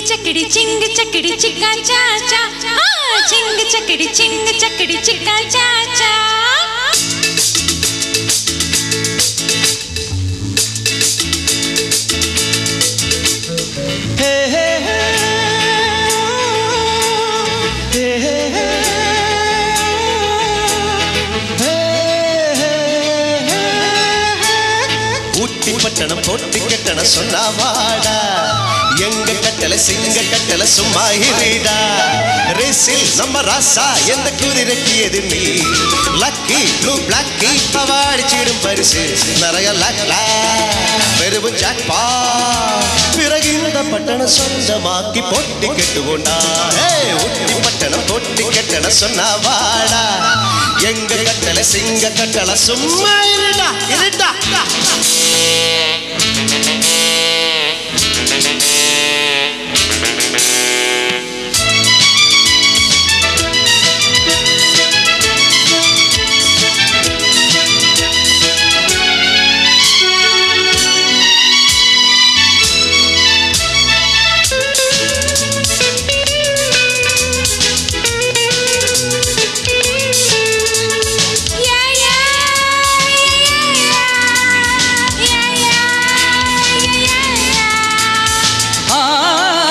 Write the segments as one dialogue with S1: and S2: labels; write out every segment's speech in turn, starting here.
S1: చక్కడి చింగ్ చక్కడి చిక్కా చాచా ఆ, చింగ్ చక్కడి చింగ్ చక్కడి చిక్కా చాచా
S2: ஊட்டி பட்டணம் போட்டி கட்டண சொன்னா வாடா எங்க கட்டல சிங்க கட்டல சும்மா இருடா ரேசில் நம்ம ராசா எந்த குதிரைக்கு எது நீ லக்கி ப்ளூ பிளாக்கி பவாடிச்சிடும் பரிசு நிறைய லக்லா பெருவும் ஜாக்பா பிறகு இந்த பட்டணம் சொந்தமாக்கி போட்டி கட்டுவோண்டா ஏய், ஊட்டி பட்டணம் போட்டி கட்டண சொன்னா வாடா எங்க கட்டல சிங்க கட்டல சும்மா இருடா இருடா
S1: யா யா யா யா யா யா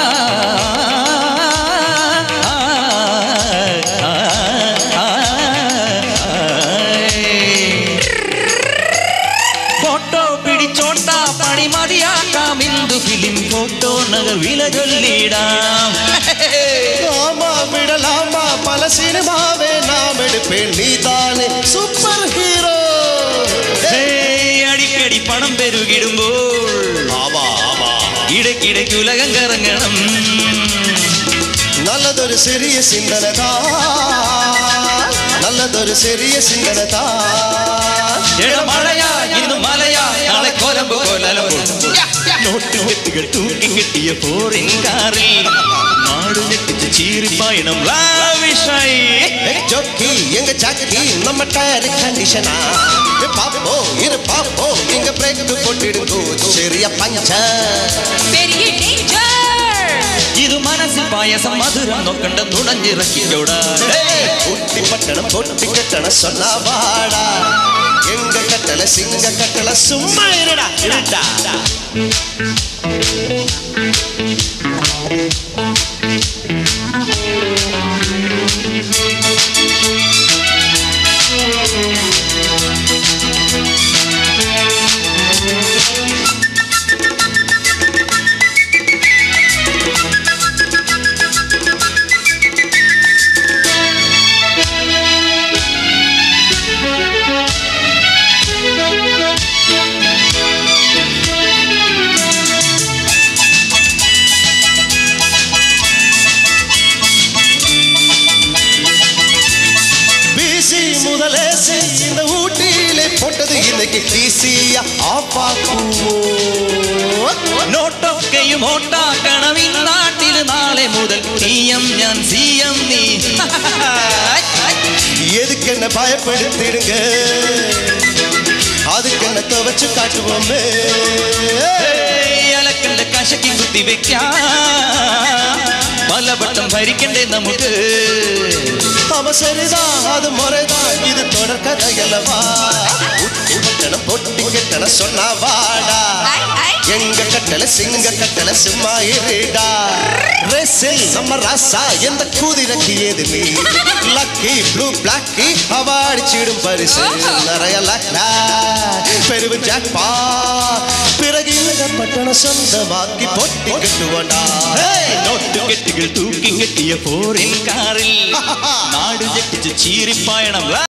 S3: ഫോട്ടോ പിടിച്ചോട്ടാ പണി മതിയാക്കാമിന്തു ഫിലിം ഫോട്ടോ നഗർ വില ചൊല്ലിടാം
S2: ஆமா விடலாமா பல சினிமாவே நாம் எடுப்பேன் நீதானே சூப்பர் ஹீரோ
S3: ഏയ്, അടിക്കടി പണം പെരുകിടുമ്പോൾ
S2: ஆமா ஆமா
S3: ഇടയ്ക്കിടയ്ക്ക് ഉലകം കറങ്ങണം
S2: நல்லதொரு சிறிய சிந்தனை தான் நல்லதொரு சிறிய சிந்தனை தான்
S3: എട മഴയാ ഇന്ന് മലയാ നാളെ കൊലമ്പ് കൊലലമ്പ് നോട്ട് കെട്ടുകൾ തൂക്കി കെട്ടിയ ഫോറിൻ കാറിൽ നാട് ഞെട്ടിച്ച് ചീറിപ്പായണം ലാവിഷായി
S2: ஜோக்கி எங்க ஜாக்கி நம்ம டயர் கண்டிஷனா பாப்போ இரு பாப்போ இங்க பிரேக் போட்டிடுங்கோ சரியா பஞ்சர்
S1: பெரிய டேஞ்சர்
S3: ഇത് മനസ്സിൽ പായസം മധുരം നോക്കണ്ട തുണഞ്ഞിറക്കിയോടാ
S2: ஊட்டி பட்டணம் பொட்டி கட்டண சொன்னா வாடா எங்க கட்டல சிங்க கட்டல சும்மா இருடா இருடா பிசி முதலேசி இந்த ஊட்டியிலே போட்டது இன்னைக்கு டிசியா ஆப்பாக்குவோ
S3: നോട്ടൊക്കെയും ഓട്ടാക്കണം ഇന്നാട്ടിൽ നാളെ മുതൽ നീയം ഞാൻ സിയം നീ
S2: எதுக்கு என்ன பயப்படுத்திடுங்க அதுக்கு என்ன துவச்சு காட்டுவோமே
S3: ഏയ്, അലക്കണ്ട കശക്കി കുത്തി വെക്കാം പലവട്ടം ഭരിക്കണ്ടേ നമുക്ക്
S2: அவ சரிதான் அது முறைதான் இது தொடர் கதையல்லவா ஊட்டி பட்டணம் பொட்டி கட்டண சொன்னா வாடா
S1: ஐ ஐ
S2: எங்க கட்டல சிங்க கட்டல சும்மா இருடா ரேசில் நம்ம ராசா எந்த கூதிரைக்கு ஏது நீ லக்கி ப்ளூ பிளாக்கி அவாடிச்சிடும் பரிசு நிறைய லக்லா பெருவு ஜாக்பா பிறகு இந்த பட்டணம் சொந்தமாக்கி பொட்டி கட்டுவோண்டா
S3: ഏയ്, നോട്ടുകെട്ടുകൾ തൂക്കി കെട്ടിയ ഫോറിൻ കാറിൽ നാട് ഞെട്ടിച്ച് ചീറിപ്പായണം